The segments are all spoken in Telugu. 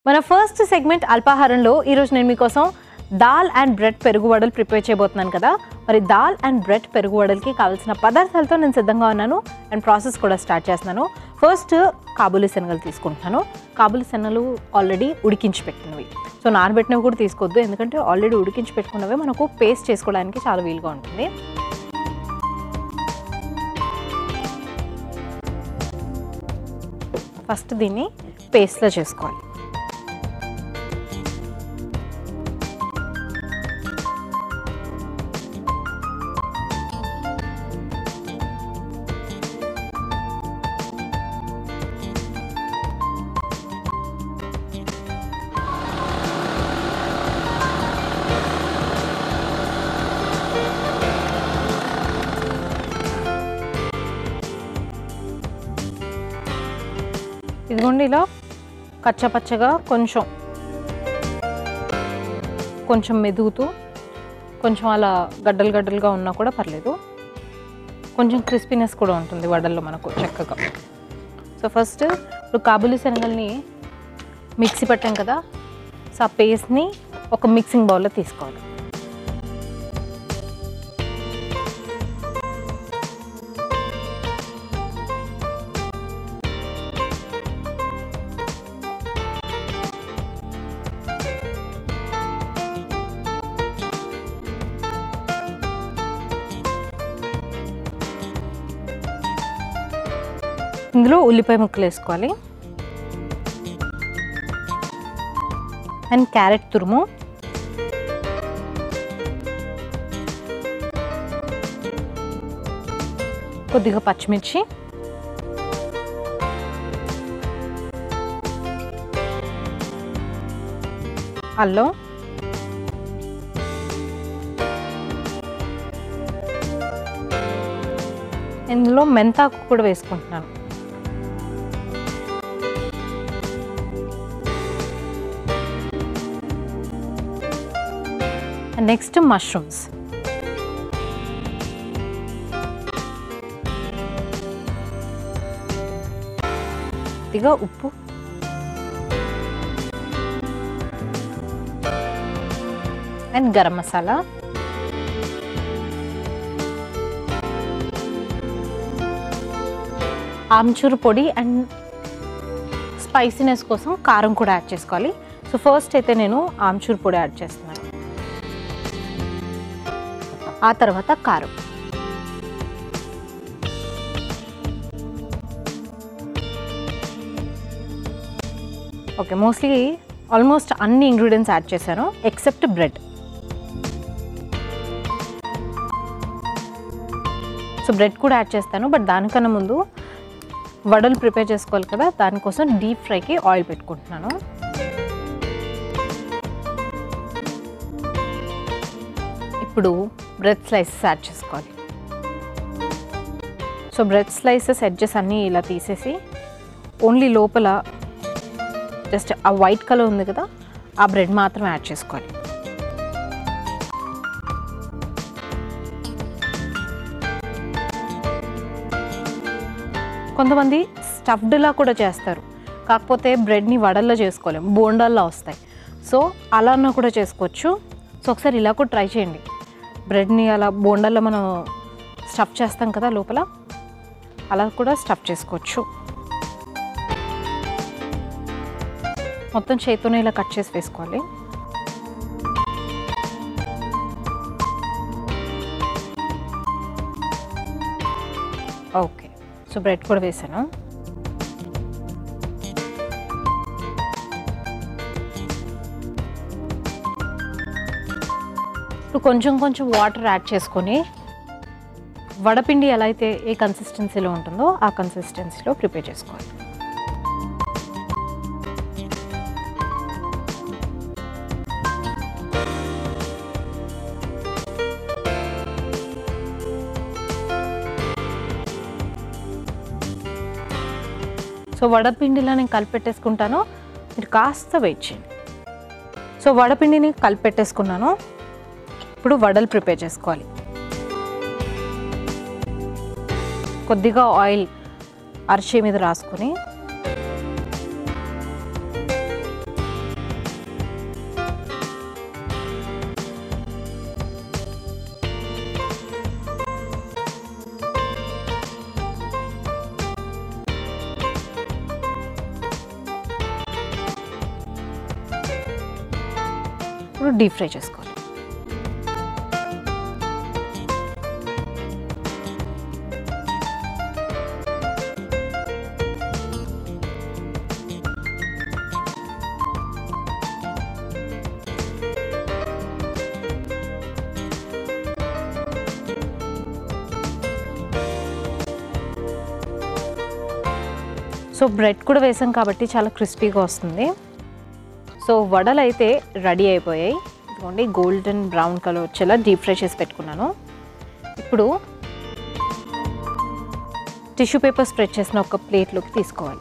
మన ఫస్ట్ సెగ్మెంట్ అల్పాహారంలో ఈరోజు నేను మీకోసం దాల్ అండ్ బ్రెడ్ పెరుగు వడలు ప్రిపేర్ చేయబోతున్నాను కదా మరి దాల్ అండ్ బ్రెడ్ పెరుగు వడలకి కావాల్సిన పదార్థాలతో నేను సిద్ధంగా ఉన్నాను అండ్ ప్రాసెస్ కూడా స్టార్ట్ చేస్తున్నాను ఫస్ట్ కాబూలి శనగలు తీసుకుంటున్నాను కాబూలి శనగలు ఆల్రెడీ ఉడికించి పెట్టినవి సో నానబెట్టినవి కూడా తీసుకోవద్దు ఎందుకంటే ఆల్రెడీ ఉడికించి పెట్టుకున్నవి మనకు పేస్ట్ చేసుకోవడానికి చాలా వీలుగా ఉంటుంది ఫస్ట్ దీన్ని పేస్ట్లో చేసుకోవాలి ఇదిగోండి ఇలా కచ్చపచ్చగా కొంచెం కొంచెం మెదుగుతూ కొంచెం అలా గడ్డలు గడ్డలుగా ఉన్నా కూడా పర్లేదు కొంచెం క్రిస్పీనెస్ కూడా ఉంటుంది వడల్లో మనకు చక్కగా సో ఫస్ట్ ఇప్పుడు కాబూలి శనగల్ని మిక్సీ పెట్టాం కదా సో ఆ పేస్ట్ని ఒక మిక్సింగ్ బౌల్లో తీసుకోవాలి ఇందులో ఉల్లిపాయ ముక్కలు వేసుకోవాలి అండ్ క్యారెట్ తురుము కొద్దిగా పచ్చిమిర్చి అల్లం ఇందులో మెంతాకు కూడా వేసుకుంటున్నాను నెక్స్ట్ మష్రూమ్స్ కొద్దిగా ఉప్పు అండ్ గరం మసాలా ఆమ్చూరు పొడి అండ్ స్పైసీనెస్ కోసం కారం కూడా యాడ్ చేసుకోవాలి సో ఫస్ట్ అయితే నేను ఆమ్చూరు పొడి యాడ్ చేస్తున్నాను ఆ తర్వాత కారం ఓకే మోస్ట్లీ ఆల్మోస్ట్ అన్ని ఇంగ్రీడియంట్స్ యాడ్ చేశాను ఎక్సెప్ట్ బ్రెడ్ సో బ్రెడ్ కూడా యాడ్ చేస్తాను బట్ దానికన్నా ముందు వడలు ప్రిపేర్ చేసుకోవాలి కదా దానికోసం డీప్ ఫ్రైకి ఆయిల్ పెట్టుకుంటున్నాను ఇప్పుడు బ్రెడ్ స్లైసెస్ యాడ్ చేసుకోవాలి సో బ్రెడ్ స్లైసెస్ ఎడ్జెస్ అన్నీ ఇలా తీసేసి ఓన్లీ లోపల జస్ట్ ఆ వైట్ కలర్ ఉంది కదా ఆ బ్రెడ్ మాత్రం యాడ్ చేసుకోవాలి కొంతమంది స్టఫ్డ్లా కూడా చేస్తారు కాకపోతే బ్రెడ్ని వడల్లో చేసుకోలేం బోండాల్లో వస్తాయి సో అలానే కూడా చేసుకోవచ్చు సో ఒకసారి ఇలా కూడా ట్రై చేయండి బ్రెడ్ని అలా బోండాల్లో మనం స్టఫ్ చేస్తాం కదా లోపల అలా కూడా స్టఫ్ చేసుకోవచ్చు మొత్తం చేతితోనే ఇలా కట్ చేసి వేసుకోవాలి ఓకే సో బ్రెడ్ కూడా వేసాను ఇప్పుడు కొంచెం కొంచెం వాటర్ యాడ్ చేసుకొని వడపిండి ఎలా అయితే ఏ కన్సిస్టెన్సీలో ఉంటుందో ఆ కన్సిస్టెన్సీలో ప్రిపేర్ చేసుకోవాలి సో వడపిండిలో నేను కలిపెట్టేసుకుంటాను మీరు కాస్త వెయిట్ చేయండి సో వడపిండిని కలిపెట్టేసుకున్నాను ఇప్పుడు వడలు ప్రిపేర్ చేసుకోవాలి కొద్దిగా ఆయిల్ అరిసే మీద రాసుకొని ఇప్పుడు డీప్ ఫ్రై చేసుకోవాలి సో బ్రెడ్ కూడా వేసాం కాబట్టి చాలా క్రిస్పీగా వస్తుంది సో వడలు అయితే రెడీ అయిపోయాయి ఇదిగోండి గోల్డెన్ బ్రౌన్ కలర్ వచ్చేలా డీప్ ఫ్రై చేసి పెట్టుకున్నాను ఇప్పుడు టిష్యూ పేపర్ స్ప్రెడ్ చేసిన ఒక ప్లేట్లోకి తీసుకోవాలి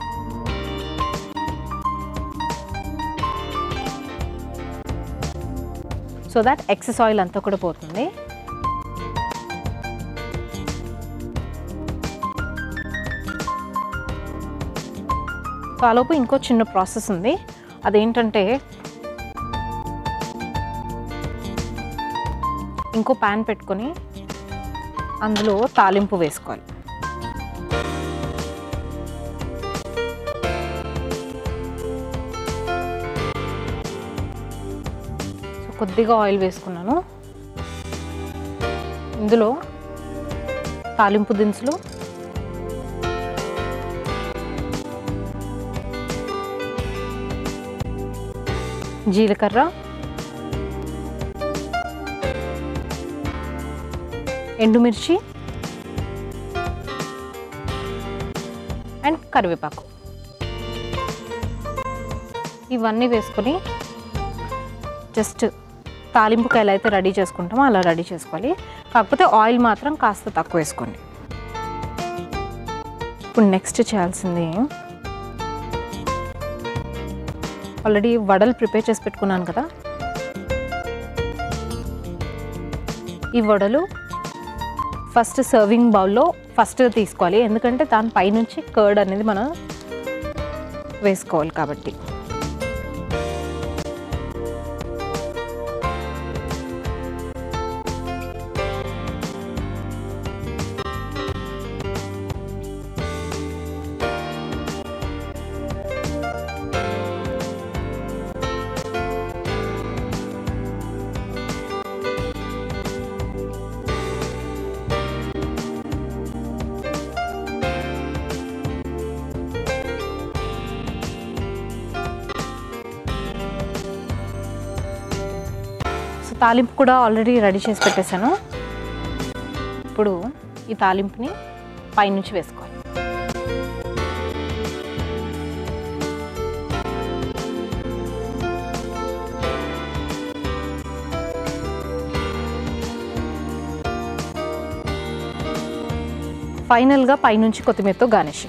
సో దాట్ ఎక్సెస్ ఆయిల్ అంతా కూడా పోతుంది సో ఆలోపు ఇంకో చిన్న ప్రాసెస్ ఉంది అదేంటంటే ఇంకో ప్యాన్ పెట్టుకొని అందులో తాలింపు వేసుకోవాలి సో కొద్దిగా ఆయిల్ వేసుకున్నాను ఇందులో తాలింపు దినుసులు జీలకర్ర ఎండుమిర్చి అండ్ కరివేపాకు ఇవన్నీ వేసుకొని జస్ట్ తాలింపుకి ఎలా అయితే రెడీ చేసుకుంటామో అలా రెడీ చేసుకోవాలి కాకపోతే ఆయిల్ మాత్రం కాస్త తక్కువ వేసుకోండి ఇప్పుడు నెక్స్ట్ చేయాల్సింది ఆల్రెడీ వడలు ప్రిపేర్ చేసి పెట్టుకున్నాను కదా ఈ వడలు ఫస్ట్ సర్వింగ్ బౌల్లో ఫస్ట్ తీసుకోవాలి ఎందుకంటే దాని పైనుంచి కర్డ్ అనేది మనం వేసుకోవాలి కాబట్టి సో తాలింపు కూడా ఆల్రెడీ రెడీ చేసి పెట్టేశాను ఇప్పుడు ఈ తాలింపుని పైనుంచి వేసుకోవాలి ఫైనల్గా పైనుంచి కొత్తిమీరతో గార్నిష్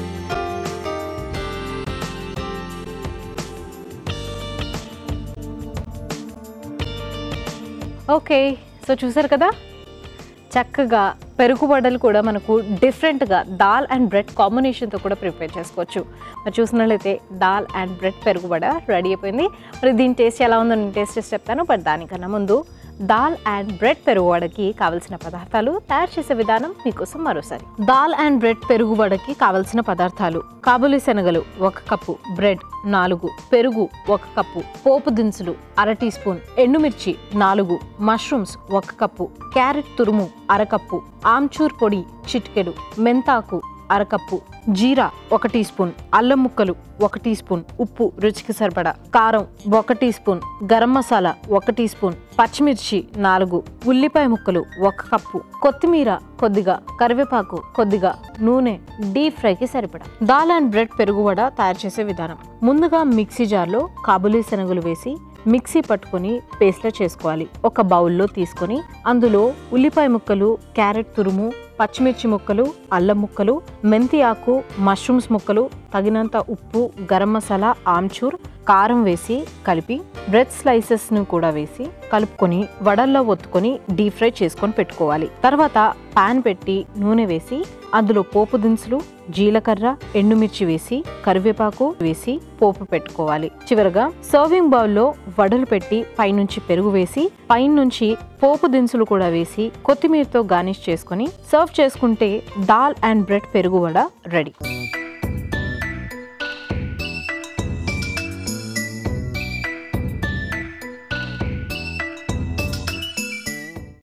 ఓకే సో చూసారు కదా చక్కగా పెరుగు వడలు కూడా మనకు డిఫరెంట్గా దాల్ అండ్ బ్రెడ్ కాంబినేషన్తో కూడా ప్రిపేర్ చేసుకోవచ్చు మరి చూసినట్లయితే దాల్ అండ్ బ్రెడ్ పెరుగు వడ రెడీ అయిపోయింది మరి దీని టేస్ట్ ఎలా ఉందో నేను టేస్ట్ చేసి చెప్తాను బట్ దానికన్నా ముందు దాల్ అండ్ బ్రెడ్ పెరుగు వడకి కావలసిన పదార్థాలు తయారు చేసే విధానం మీకోసం మరోసారి దాల్ అండ్ బ్రెడ్ పెరుగు వడకి కావలసిన పదార్థాలు కాబులి శనగలు ఒక కప్పు బ్రెడ్ నాలుగు పెరుగు ఒక కప్పు పోపు దినుసులు అర టీ స్పూన్ ఎండుమిర్చి నాలుగు మష్రూమ్స్ ఒక కప్పు క్యారెట్ తురుము అరకప్పు ఆమ్చూర్ పొడి చిటికెడు మెంతాకు అరకప్పు జీరా ఒక టీ స్పూన్ అల్లం ముక్కలు ఒక టీ స్పూన్ ఉప్పు రుచికి సరిపడా కారం ఒక టీ స్పూన్ గరం మసాలా ఒక టీ స్పూన్ పచ్చిమిర్చి నాలుగు ఉల్లిపాయ ముక్కలు ఒక కప్పు కొత్తిమీర కొద్దిగా కరివేపాకు కొద్దిగా నూనె డీప్ ఫ్రైకి సరిపడా దాల్ అండ్ బ్రెడ్ పెరుగు వడ తయారు చేసే విధానం ముందుగా మిక్సీ జార్లో కాబులీ శనగలు వేసి మిక్సీ పట్టుకొని పేస్ట్లా చేసుకోవాలి ఒక బౌల్లో తీసుకొని అందులో ఉల్లిపాయ ముక్కలు క్యారెట్ తురుము పచ్చిమిర్చి ముక్కలు అల్లం ముక్కలు మెంతి ఆకు మష్రూమ్స్ ముక్కలు తగినంత ఉప్పు గరం మసాలా ఆమ్చూర్ కారం వేసి కలిపి బ్రెడ్ స్లైసెస్ ను కూడా వేసి కలుపుకొని వడల్లో ఒత్తుకొని డీప్ ఫ్రై చేసుకొని పెట్టుకోవాలి తర్వాత పాన్ పెట్టి నూనె వేసి అందులో పోపు దినుసులు జీలకర్ర ఎండుమిర్చి వేసి కరివేపాకు వేసి పోపు పెట్టుకోవాలి చివరగా సర్వింగ్ బౌల్లో వడలు పెట్టి పైనుంచి పెరుగు వేసి పైనుంచి పోపు దినుసులు కూడా వేసి కొత్తిమీరతో గార్నిష్ చేసుకొని సర్వ్ చేసుకుంటే దాల్ అండ్ బ్రెడ్ పెరుగు వడ రెడీ